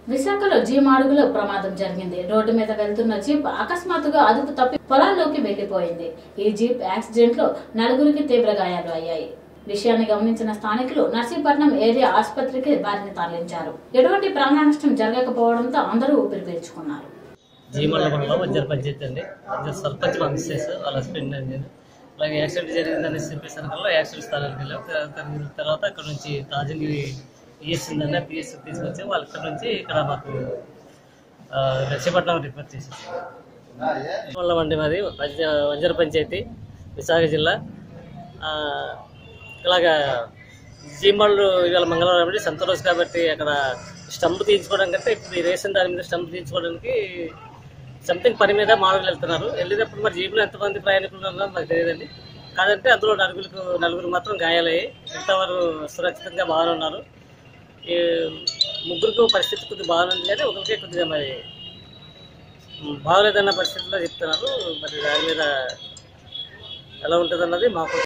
విశాఖలో జీప్ అడుగులో ప్రమాదం జరిగింది రోడ్డు మీద వెళ్తున్న జీప్ అకస్మాత్తుగా అదుపు తప్పి పొలాల్లోకి వెళ్లిపోయింది ఈ జీప్ యాక్సిడెంట్ లో నలుగురికి తీవ్ర గాయాలు అయ్యాయి విషయాన్ని గమనించిన స్థానికులు నర్సీపట్నం ఏరియా ఆసుపత్రికి వారిని తరలించారు ఎటువంటి ప్రాణ నష్టం జరగకపోవడంతో అందరూ ఊపిరి పీల్చుకున్నారు జీమల్లగొండలో వజ్జర పంచాయతీ అండి వజ్జర సర్పంచ్ పంపిస్తేస్ వాళ్ళ హస్బెండ్ అండి నేను అలాగే యాక్సిడెంట్ జరిగిందని చెప్పేసాను కల్లా యాక్సిడెంట్ స్థలానికి వెళ్ళాం తర్వాత- తర్వాత అక్కడ నుంచి తాజంగిరి పిఎస్ ఉందండి పిఎస్ తీసుకొచ్చి వాళ్ళు ఇక్కడ నుంచి ఇక్కడ మాకు ఆ, నర్సీపట్నం రిఫర్ చేసేసి వాళ్ళం అండి మాది వజ్జ వంజర పంచాయతీ విశాఖ జిల్లా ఆ, ఇలాగా జీమళ్ళు ఇవాళ మంగళవారం కాబట్టి సంత రోజు కాబట్టి అక్కడ స్టంప్ తీయించుకోవడం కంటే ఇప్పుడు ఈ రేషన్ దాని మీద స్టంప్ తీయించుకోవడానికి సంథింగ్ పని మీద మామూలుగా వెళ్తున్నారు వెళ్ళేటప్పుడు మరి జీబులో ఎంతమంది ప్రయాణికులు ఉన్నారో నాకు తెలియదండి కాదంటే అందులో నలుగురికి నలుగురు మాత్రం గాయాలయ్యాయి మిగతా వారు సురక్షితంగా బాగానే ఉన్నారు ఈ ముగ్గురికి పరిస్థితి కొద్దిగా బాగానే ఉంది కానీ ఒకరికే కొద్దిగా మరి ఉమ్, బాగలేదన్న పరిస్థితిలో చెప్తున్నారు మరి దాని మీద ఎలా ఉంటుంది అన్నది మాకు